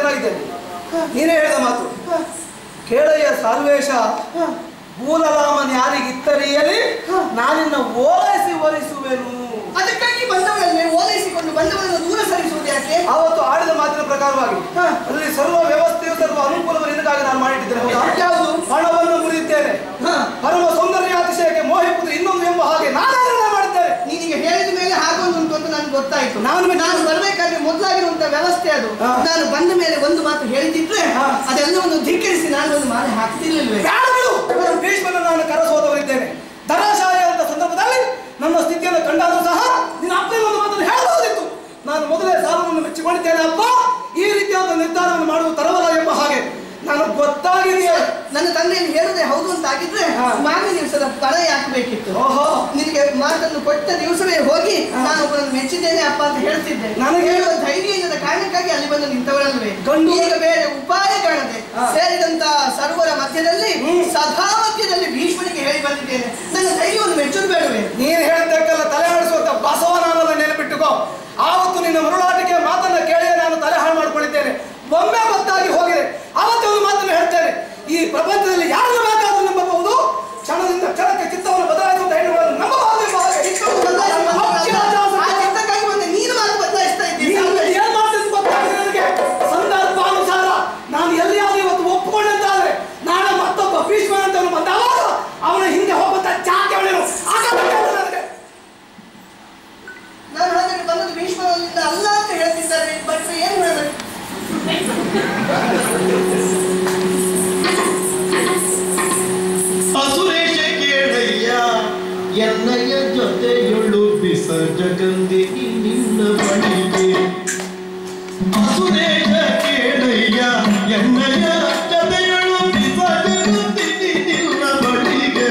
ತಯಾರಾಗಿದ್ದೇನೆ ನೀನೇ ಹೇಳಿದ ಮಾತು ಕೇಳಯ್ಯ ಸಾಲ್ವೇಶ ಮೂಲರಾಮನ್ ಯಾರಿಗಿತ್ತರಿಯಲಿ ನಾನಿನ್ನ ಓಲೈಸಿ ಓಲೈಸುವೆನು ಅದಕ್ಕಾಗಿ ಬಂದವರನ್ನೇ ಓಲೈಸಿಕೊಂಡು ಬಂದವರನ್ನು ದೂರ ಸರಿಸುವುದು ಯಾಕೆ ಆವತ್ತು ಆಡಿದ ಮಾತಿನ ಪ್ರಕಾರವಾಗಿ ಅಲ್ಲಿ ಸರ್ವ ವ್ಯವಸ್ಥೆಯು ಸರ್ವ ಅನುಕೂಲವನ್ನು ನಿನಗಾಗಿ ನಾನು ಮಾಡಿಟ್ಟಿದ್ದೇನೆ ಹೌದಾ? ಯಾವುದು? ಹಣವನ್ನು ಮುರಿದಿದ್ದೇನೆ ಹ. ಪರಮ ಸೌಂದರ್ಯಾತಿಶಯಕ್ಕೆ ಮೋಹಿಪುದು ಇನ್ನೊಂದು ಎಂಬ ಹಾಗೆ ನಾನೇ ಮಾಡಿದ್ದೇನೆ ನೀನೀಗ ಹೇಳಿದ ಮೇಲೆ ಹಾಗೊಂದುಂಟು ಅಂತ ನನಗೆ ಗೊತ್ತಾಯ್ತು ನಾನು ಮತ್ತೆ- ನಾನು ಬರ್ಬೇಕಾದ್ರೆ ಮೊದಲಾಗಿರುವಂತ ವ್ಯವಸ್ಥೆ ಅದು ಹಾ. ನಾನು ಬಂದ ಮೇಲೆ ಒಂದು ಮಾತು ಹೇಳಿದಿದ್ರೆ ಹಾ. ಅದೆಲ್ಲವನ್ನು ಧಿಕ್ಕರಿಸಿ ನಾನು ಒಂದು ಮಾಲೆ ಹಾಕ್ತಿರ್ಲಿಲ್ವೇ ಪ್ರಾಣಗಳು ಭೀಷ್ಮನ ನಾನು ಕರೆಸೋದವರಿದ್ದೇನೆ ಧರಾಶಾಯ ಅಂತ ಸಂದರ್ಭದಲ್ಲಿ ನನ್ನ ಸ್ಥಿತಿಯನ್ನು ಕಂಡಾದರೂ ಸಹ ನಿನ್ನ ಅಪ್ಪನ ಒಂದು ಮಾತನ್ನು ಹೇಳಬಹುದಿತ್ತು ನಾನು ಮೊದಲೇ ಸಾಲವನ್ನು ಮೆಚ್ಚಿಕೊಂಡಿದ್ದೇನೆ ಅಪ್ಪ ಈ ರೀತಿಯಾದ ನಿರ್ಧಾರವನ್ನು ಮಾಡುವ ತರವಲ್ಲ ಎಂಬ ಹಾಗೆ ನಾನು ಗೊತ್ತಾಗಿದೆಯೇ ನನ್ನ ತಂದೆಯನ್ನು ಹೇಳದೆ ಹೌದು ಅಂತ ಆಗಿದ್ರೆ ಹಾ. ಮಾರನೇ ದಿವಸದ ಪಣ ಹಾಕಬೇಕಿತ್ತು ಓಹೋ ನಿನಗೆ ಮಾತನ್ನು ಕೊಟ್ಟ ದಿವಸವೇ ಹೋಗಿ ನಾನು ಒಬ್ಬರನ್ನು ಮೆಚ್ಚಿದ್ದೇನೆ ಅಪ್ಪ ಅಂತ ಹೇಳ್ತಿದ್ದೆ ನನಗೆ- ಹೇಳುವ ಧೈರ್ಯ ಇಲ್ಲದ ಕಾರಣಕ್ಕಾಗಿ ಅಲ್ಲಿ ಬಂದು ನಿಂತವಳಲ್ವೇ ಗಂಡು- ಈಗ ಬೇರೆ ಉಪಾಯ ಕಾಣದೆ ಹಾ. ಸೇರಿದಂತ ಸರ್ವರ ಮಧ್ಯದಲ್ಲಿ ಹ್ಮ್. ಸದಾ ಮಧ್ಯದಲ್ಲಿ ಭೀಷ್ಮನಿಗೆ ಹೇಳಿ ಬಂದಿದ್ದೇನೆ ನನ್ನ ಧೈರ್ಯವನ್ನು ಮೆಚ್ಚುದು ಬೇಡವೇ ನೀನು ಹೇಳಿದ್ದಕ್ಕೆಲ್ಲ ತಲೆ ಆಡಿಸುವಂತ ಬಸವನಾಮದ ನೆನಪಿಟ್ಟುಕೋ ಆವತ್ತು ನಿನ್ನ ಮರುಳಾಟಿಕೆ ಮಾತನ್ನ ಕೇಳಿ ನಾನು ತಲೆ ಹಾಳು ಮಾಡ್ಕೊಂಡಿದ್ದೇನೆ ಒಮ್ಮೆ ಗೊತ್ತಾಗಿ ಹೋಗಿದೆ ಆವತ್ತೇ ಒಂದು ಮಾತನ್ನು ಹೇಳ್ತೇನೆ ಈ ಪ್ರಪಂಚದಲ್ಲಿ ಯಾರನ್ನು ಬೇಕಾದರೂ ನಂಬಬಹುದು ಕ್ಷಣದಿಂದ ಕ್ಷಣಕ್ಕೆ ಚಿತ್ತವನ್ನು ಬದಲಾಯಿಸುವಂತ ಹೆಣ್ಣುಗಳನ್ನು ನಂಬಬಹುದು ಎಂಬ ಹಾಗೆ ಚಿತ್ತವನ್ನು ಬದಲಾಯಿಸಿ ಬಂದ ಅಕ್ಷರ ಆ ದಾಸತ್ವ. ಚಿತ್ತಕ್ಕಾಗಿ ಬಂದೆ ನೀನು ಮಾತು ಬದಲಾಯಿಸ್ತಾ ನೀನು ಇದ್ದೀನಿ ಏನ್ ಮಾಡ್ತಿದ್ದು ಗೊತ್ತಾಗಿದೆ ನನಗೆ ಸಂದರ್ಭಾನುಸಾರ ನಾನು ಎಲ್ಲಿಯಾದ್ರೂ ಇವತ್ತು ಒಪ್ಪಿಕೊಂಡಂತಾದ್ರೆ ನಾಳೆ ಮತ್ತೊಬ್ಬ ಭೀಷ್ಮ ಅಂತವನು ಬಂದಾಗ ಅವನ ಹಿಂದೆ ಹೋಗುತ್ತಾ ಚಾಕೆ ಅವನೇನು ಆಗಬೇಕಾದ್ರೆ ನನಗೆ ನಾನು ಹಾಗಾದ್ರೆ ಬಂದದ್ದು ಭೀಷ್ಮನಿಂದ ಅಲ್ಲ ಅಂತ ಹೇಳ್ತಿದ್ದಾರೆ ಬಟ್ ಏನು ಹೇಳಬೇಕು ಅಸುರೇಶ ಕೇಳಯ್ಯ ಎನ್ನಯ ಜೊತೆಯೊಳು ಬಿಸರ್ಜಗಂದಿ ನಿನ್ನ ಬಳಿಗೆ ಅಸುರೇಶ ಕೇಳಯ್ಯ ಎನ್ನಯ ಜೊತೆಯೊಳು ಬಿಸರ್ಜಗಂದಿ ನಿನ್ನ ಬಳಿಗೆ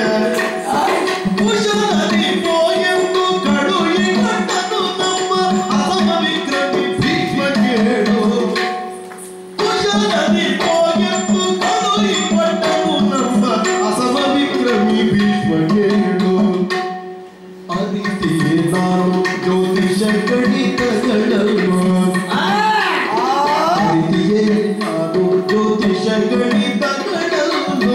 ಕುಶಲದಿ ಪೋಯೆಂದು ಕಡುಯಿ ಕಟ್ಟನು ನಮ್ಮ ಅಸಮ ವಿಕ್ರಮಿ ಭೀಷ್ಮ ಕೇಳು ಕುಶಲದಿ ಪೋಯೆಂದು ಕಡುಯಿ ಕಟ್ಟನು ನಮ್ಮ ಅಸಮ ವಿಕ್ರಮಿ ಭೀಷ್ಮ ಕೇಳು ಅದಿತಿಯೇ ನಾನು ಜ್ಯೋತಿಷ ಗಣಿತಗಳನ್ನು ಅದಿತಿಯೇ ನಾನು ಜ್ಯೋತಿಷ ಗಣಿತಗಳನ್ನು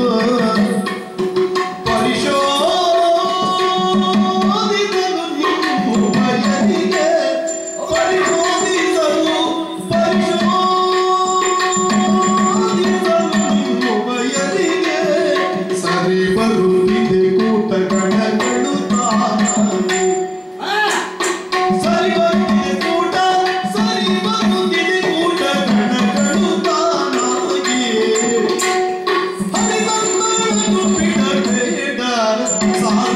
ಪರಿಶೋಧಿಸಲು ನಿಮ್ಮ ಭಯನಿಗೆ ಪರಿಶೋಧಿಸಲು ಪರಿಶೋಧಿಸಲು ನಿಮ್ಮ ಭಯನಿಗೆ ಸರಿ ಬರುತ್ತಿದೆ ಕೂಟ ಗಣಗಳು ತಾನಾಗಿ ಸರಿ ಬರುತ್ತಿದೆ ಕೂಟ ಸರಿ ಬರುತ್ತಿದೆ ಕೂಟ ಗಣಗಳು ತಾನಾಗಿ ಹರಿಬಂಧನನು ಬಿಡಬೇಡ ಸಾವ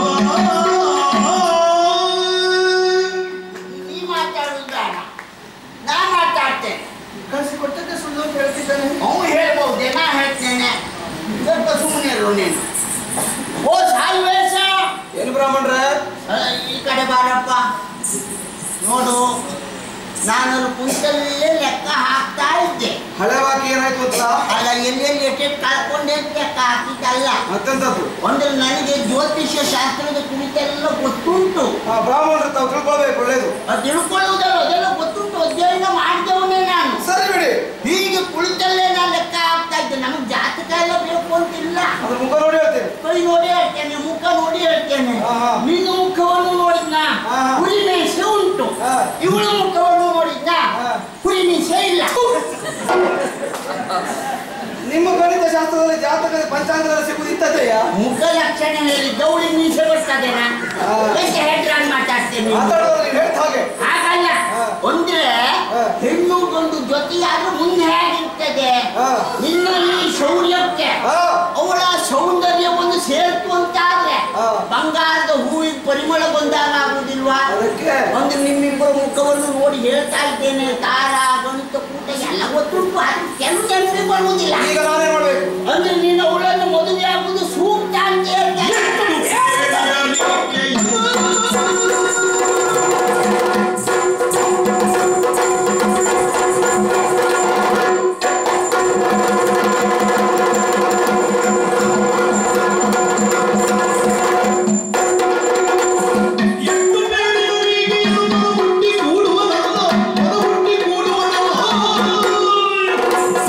ನೀ ಮಾತಾಡುದು ಬೇಡ ನಾ ಮಾತಾಡ್ತೇನೆ ಕಳಿಸಿಕೊಟ್ಟದ್ದೆ ಸುಳ್ಳು ಅಂತ ಹೇಳ್ತಿದ್ದಾನೆ ಅವನು ಹೇಳ್ಬಹುದೇ ನಾ ಹೇಳ್ತೇನೆ ಸ್ವಲ್ಪ ಸುಮ್ಮನೆ ಇರು ನೀನು ಓ ಸಾಲ್ವೇಶ ಏನು ಬ್ರಾಹ್ಮಣರೇ ಅ, ಈ ಕಡೆ ಬಾರಪ್ಪ ನೋಡು ನಾನೊಂದು ಕುಂತಲ್ಲೇ ಲೆಕ್ಕ ಹಾಕ್ತಾ ಇದ್ದೆ ಹಳೆ ವಾಕ್ಯ ಏನಾಯ್ತು ಅಂತ ಅಲ್ಲ ಎಲ್ಲೆಲ್ಲಿ ಎಷ್ಟೆಷ್ಟು ಕಳ್ಕೊಂಡೆ ಅಂತ ಲೆಕ್ಕ ಹಾಕಿದ್ದಲ್ಲ ಮತ್ತೆಂತದ್ದು ಅಂದ್ರೆ ನನಗೆ ಜ್ಯೋತಿಷ್ಯ ಶಾಸ್ತ್ರದ ಕುರಿತೆಲ್ಲ ಗೊತ್ತುಂಟು ಆ ಬ್ರಾಹ್ಮಣರು ತಾವು ತಿಳ್ಕೊಳ್ಬೇಕು ಒಳ್ಳೇದು ಅದು ತಿಳ್ಕೊಳ್ಳುವುದಲ್ಲ ಅದೆಲ್ಲ ಗೊತ್ತುಂಟು ಅಧ್ಯಯನ ಮಾಡಿದವನೇ ನಾನು ಸರಿ ಬಿಡಿ ಹೀಗೆ ಕುಳಿತಲ್ಲೇ ನಾನು ಲೆಕ್ಕ ಹಾಕ್ತಾ ಇದ್ದೆ ನಮಗೆ ಜಾತಕ ಎಲ್ಲ ಬೇಕು ಅಂತಿಲ್ಲ ಅದ್ರ ಮುಖ ನೋಡಿ ಹೇಳ್ತೇನೆ ಕೈ ನೋಡಿ ಹೇಳ್ತೇನೆ ಮುಖ ನೋಡಿ ಹೇಳ್ತೇನೆ ಆಹಾ. ನಿನ್ನ ಮುಖವನ್ನು ನೋಡಿದ್ನ ಆಹಾ. ಹುಲಿ ಮೀಸೆ ಉಂಟು ಹಾ. ಇವಳ ಮುಖವನ್ನು ನೋಡಿದ್ನ ಹಾ. ಹುಲಿ ಮೀಸೆ ಇಲ್ಲ ನಿಮ್ಮ ಗಣಿತ ಶಾಸ್ತ್ರದಲ್ಲಿ ಜಾತಕದ ಪಂಚಾಂಗದಲ್ಲಿ ಸಿಗುವುದು ಇಂಥದ್ದೆಯಾ ಮುಖ ಲಕ್ಷಣ ಹೇಳಿ ಗೌಳಿ ಮೀಸೆ ಬರ್ತದೇನ ಹಾ. ಎಷ್ಟು ಹೆಡ್ರಾನ್ ಮಾತಾಡ್ತೇನೆ ಮಾತಾಡೋದು ನೀವು ಹೇಳ್ತ ಹಾಗೆ ಹಾಗಲ್ಲ ಹಾ. ಅಂದ್ರೆ ಹಾ. ಹೆಣ್ಣು ಗಂಡು ಜೊತೆಯಾದ್ರೂ ಮುಂದೆ ಹೇಗಿರ್ತದೆ ಹಾ. ನಿನ್ನ ಈ ಶೌರ್ಯಕ್ಕೆ ಹಾ. ಅವಳ ಸೌಂದರ್ಯವನ್ನು ಸೇರ್ತು ಅಂತಾದ್ರೆ ಹಾ. ಬಂಗಾರದ ಹೂವಿಗೆ ಪರಿಮಳ ಬಂದಾಗ ಆಗುದಿಲ್ವಾ ಅದಕ್ಕೆ ಒಂದು ನಿಮ್ಮಿಬ್ಬರ ಮುಖವನ್ನು ನೋಡಿ ಹೇಳ್ತಾ ಇದ್ದೇನೆ ತಾರ ಗಣಿತ ಕೂಟ ಎಲ್ಲ ಗೊತ್ತುಂಟು ಆದ್ರೆ ಕೆಲವು ಜನರಿಗೆ ಬರುವುದಿಲ್ಲ ಈಗ ನಾನೇ ಮಾಡ್ಬೇಕು ಅಂದ್ರೆ ನೀನು ಅವಳನ್ನು ಮದುವೆ ಆಗುವುದು ಸೂಕ್ತ ಅಂತ ಹೇಳ್ತಾ ಎಂದು ಬೇಡಿದವರಿಗೆ ಇದು ಹುಟ್ಟಿ ಕೂಡುವನಲ್ಲ ಹುಟ್ಟಿ ಕೂಡುವನಲ್ಲ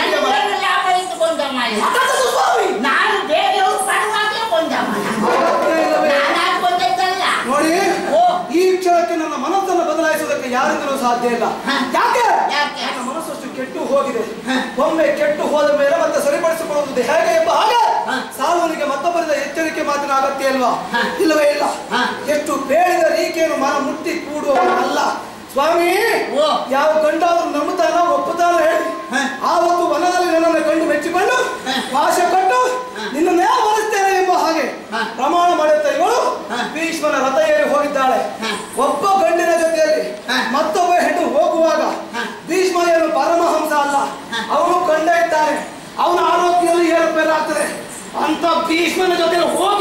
ನನಗೇನು ಲಾಭ ಇತ್ತು ಕೊಂದಮ್ಮ ಇಲ್ಲ. ಮಾತಾಡ್ಸು ಸ್ವಾಮಿ ನಾನು ಬೇರೆಯವ್ರು ಪರವಾಗಲೇ ಕೊಂದಮ್ಮ ನಾನು. ಆಜ್ಞೆ ಇಲ್ಲವೇ? ನಾನಾಗಿ ಕೊಂದದ್ದಲ್ಲ ನೋಡಿ ಓ. ಈ ಕ್ಷಣಕ್ಕೆ ನನ್ನ ಮನಸ್ಸನ್ನು ಬದಲಾಯಿಸುವುದಕ್ಕೆ ಯಾರಿಂದಲೂ ಸಾಧ್ಯ ಇಲ್ಲ ಹ. ಯಾಕೆ ಯಾಕೆ? ನನ್ನ ಮನಸ್ಸಷ್ಟು ಕೆಟ್ಟು ಹೋಗಿದೆ ಹ. ಒಮ್ಮೆ ಕೆಟ್ಟು ಹೋದ ಮೇಲೆ ಮತ್ತೆ ಸರಿಪಡಿಸಿಕೊಳ್ಳುವುದು ಹೇಗೆ ಎಂಬ ಹಾಗೆ ಹ. ಸಾರ್ವನಿಗೆ ಮತ್ತೊಬ್ಬರಿಂದ ಎಚ್ಚರಿಕೆ ಮಾತಿನ ಅಗತ್ಯ ಇಲ್ವಾ ಹ. ಇಲ್ಲವೇ ಇಲ್ಲ ಹ. ಎಷ್ಟು ಬೇಡಿದ ರೀಕೆಯನ್ನು ಮನ ಮುಟ್ಟಿ ಕೂಡುವವನಲ್ಲ ಸ್ವಾಮಿ ಓ. ಯಾವ ಗಂಡಾದ್ರೂ ನಂಬುತ್ತಾನ ಒಪ್ಪುತ್ತಾನ ಹೇಳಿ ಹ. ಆವತ್ತು ವನದಲ್ಲಿ ನನ್ನನ್ನು ಕಂಡು ಮೆಚ್ಚಿಕೊಂಡು ಹ. ಭಾಷೆ ಕೊಟ್ಟು ನಿನ್ನನ್ನೇ ಮರೆಸ್ತೇನೆ ಎಂಬ ಹಾಗೆ ಹ. ಪ್ರಮಾಣ ಮಾಡುತ್ತಾ ಇವಳು ಹ. ಭೀಷ್ಮನ ರಥ ಏರಿ ಹೋಗಿದ್ದಾಳೆ ಹ. ಒಬ್ಬ ಗಂಡಿನ ಜೊತೆಯಲ್ಲಿ ಹ. ಮತ್ತೊಬ್ಬ ಹೆಣ್ಣು ಹೋಗುವಾಗ ಹ. ಭೀಷ್ಮ ಏನು ಪರಮಹಂಸ ಅಲ್ಲ ಹ. ಅವನು ಕಂಡ ಇದ್ದಾನೆ ಅವನ ಆರೋಗ್ಯದಲ್ಲಿ ಏರುಪೇರಾಗ್ತದೆ ಅಂತ ಭೀಷ್ಮನ ಜೊತೆ ಹೋಗಿ